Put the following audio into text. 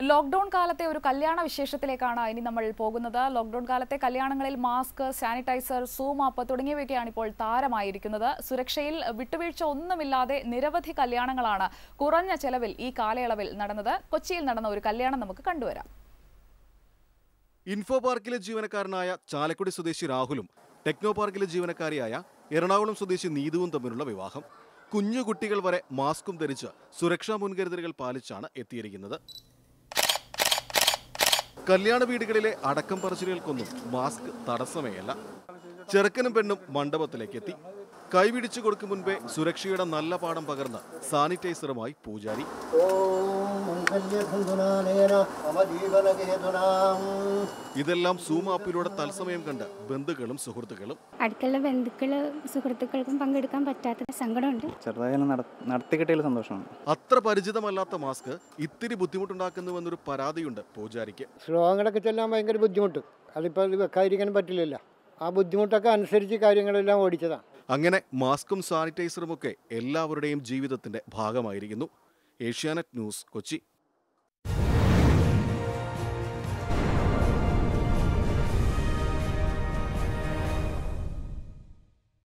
lockdown കാലത്തെ ഒരു കല്യാണ വിശേഷത്തിലേക്കാണ് ഇനി നമ്മൾ പോകുന്നത് ലോക്ക്ഡൌൺ കാലത്തെ കല്യാണങ്ങളിൽ മാസ്ക് സാനിറ്റൈസർ സൂം ആപ്പ് തുടങ്ങിയവയൊക്കെയാണ് ഇപ്പോൾ താരമായിരിക്കുന്നത് സുരക്ഷയിൽ വിട്ടുവീഴ്ച ഒന്നുമില്ലാതെ നിരവധി കല്യാണങ്ങളാണ് കുറഞ്ഞ ചെലവിൽ ഈ കാലയളവിൽ നടന്നത് കൊച്ചിയിൽ നടന്ന ഒരു കല്യാണം നമുക്ക് കണ്ടുവരാം ഇൻഫോ പാർക്കിലെ ജീവനക്കാരനായ ചാലക്കുടി സ്വദേശി രാഹുലും ടെക്നോ പാർക്കിലെ ജീവനക്കാരിയായ എറണാകുളം സ്വദേശി നീതുവും തമ്മിലുള്ള വിവാഹം കുഞ്ഞു കുട്ടികൾ വരെ മാസ്കും ധരിച്ച് സുരക്ഷാ മുൻകരുതലുകൾ പാലിച്ചാണ് എത്തിയിരിക്കുന്നത് കല്യാണ വീടുകളിലെ അടക്കം പറച്ചിലുകൾക്കൊന്നും മാസ്ക് തടസ്സമേയല്ല ചെറുക്കനും പെണ്ണും മണ്ഡപത്തിലേക്ക് എത്തി കൈപിടിച്ചു കൊടുക്കും മുൻപേ സുരക്ഷയുടെ നല്ല പാഠം പകർന്ന് സാനിറ്റൈസറുമായി പൂജാരി ഓം മംഗല്യബന്ധുനാനയന മമ ജീവനകേതുനാം ഇതെല്ലാം സൂം ആപ്പിലൂടെ തത്സമയം കണ്ട് ബന്ധുക്കളും സുഹൃത്തുക്കളും അടുത്തുള്ള ബന്ധുക്കൾ സുഹൃത്തുക്കൾക്കും പങ്കെടുക്കാൻ പറ്റാത്ത സങ്കടമുണ്ട് ചെറുതായി നട നടത്തി കിട്ടിയതിൽ സന്തോഷമാണ് അത്ര പരിചിതമല്ലാത്ത മാസ്ക് ഇത്തിരി ബുദ്ധിമുട്ടുണ്ടാക്കുന്നുവെന്നൊരു പരാതിയുണ്ട് പൂജാരിക്ക് ശ്ലോകങ്ങളൊക്കെ ചെല്ലാൻ ഭയങ്കര ബുദ്ധിമുട്ട് അതിപ്പോൾ ഇത് വെക്കാതിരിക്കാൻ പറ്റില്ലല്ലോ ആ ബുദ്ധിമുട്ടൊക്കെ അനുസരിച്ച് കാര്യങ്ങളെല്ലാം ഓടിച്ചതാണ് അങ്ങനെ മാസ്കും സാനിറ്റൈസറും ഒക്കെ എല്ലാവരുടെയും ജീവിതത്തിന്റെ ഭാഗമായിരിക്കുന്നു ഏഷ്യാനെറ്റ് ന്യൂസ് കൊച്ചി